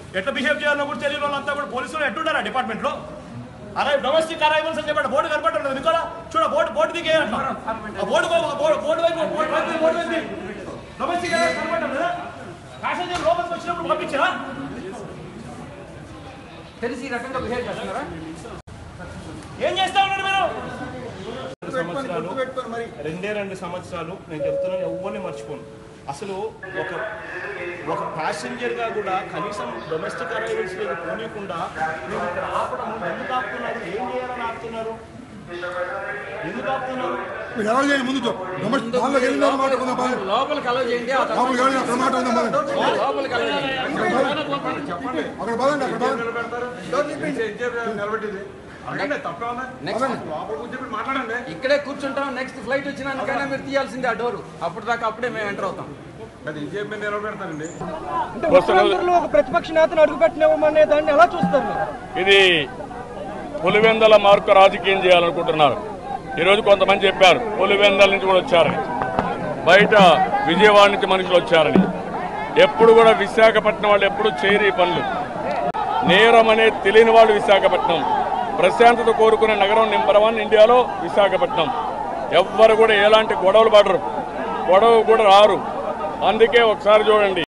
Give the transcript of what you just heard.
ఎట్లా బిహేవ్ చేయాలో కూడా తెలియని వాళ్ళంతా కూడా పోలీసులు ఎట్లున్నారా డిపార్ట్మెంట్ లో అరే డొమెస్టిక్ అరైవల్స్ అని చెప్పండి బోర్డు కనపడటం లేదు మీకు చూడ బోర్డు బోర్డు దిగే బోర్డు బోర్డు బోర్డు వైపు బోర్డు వైపు బోర్డు వైపు డొమెస్టిక్ అరైవల్స్ కనపడటం లేదా ప్యాసింజర్ లోపలికి వచ్చినప్పుడు పంపించరా తెలిసి ఈ రకంగా బిహేవ్ చేస్తున్నారా ఏం చేస్తా ఉన్నారు మీరు సంవత్సరాలు రెండే రెండు సంవత్సరాలు నేను చెప్తున్నాను ఎవరిని మర్చిపోను అసలు ఒక ఒక ప్యాసింజర్ గా కూడా కనీసం డొమెస్టిక్ అరైవల్స్ దగ్గర పోనీయకుండా మీరు ఇక్కడ ఆపడం ఎందుకు ఆపుతున్నారు ఏం చేయాలని ఆపుతున్నారు ఎందుకు ఆపుతున్నారు మీరు ఎవరు చేయండి ముందు డొమెస్టిక్ దానిలోకి వెళ్ళిన మాట కొందాం పదండి. లోపలికి అలౌ చేయండి ఆ తర్వాత లోపలికి వెళ్ళి అక్కడ మాట ఉందాం పదండి. లోపలికి అలౌ చేయండి అక్కడ పదండి అక్కడ పదండి నెక్స్ట్ ఇక్కడే కూర్చుంటాం నెక్స్ట్ ఫ్లైట్ వచ్చినాకైనా మీరు తీయాల్సిందే ఆ డోర్ అప్పుడు దాకా అప్పుడే మేము ఎంటర్ అవుతాం అంటే ముఖ్యమంత్రులు ఒక ప్రతిపక్ష నేతను అడుగుపెట్టినవనే దాన్ని ఎలా చూస్తారు మీరు? ఇది పులివెందల మార్కు రాజకీయం చేయాలనుకుంటున్నారు ఈరోజు కొంతమంది చెప్పారు పులివెందల నుంచి కూడా వచ్చారని బయట విజయవాడ నుంచి మనుషులు వచ్చారని ఎప్పుడు కూడా విశాఖపట్నం వాళ్ళు ఎప్పుడు చేయరు ఈ పనులు నేరం అనేది తెలియని వాళ్ళు విశాఖపట్నం ప్రశాంతత కోరుకునే నగరం నెంబర్ వన్ ఇండియాలో విశాఖపట్నం ఎవ్వరు కూడా ఎలాంటి గొడవలు పడరు గొడవ కూడా రారు అందుకే ఒకసారి చూడండి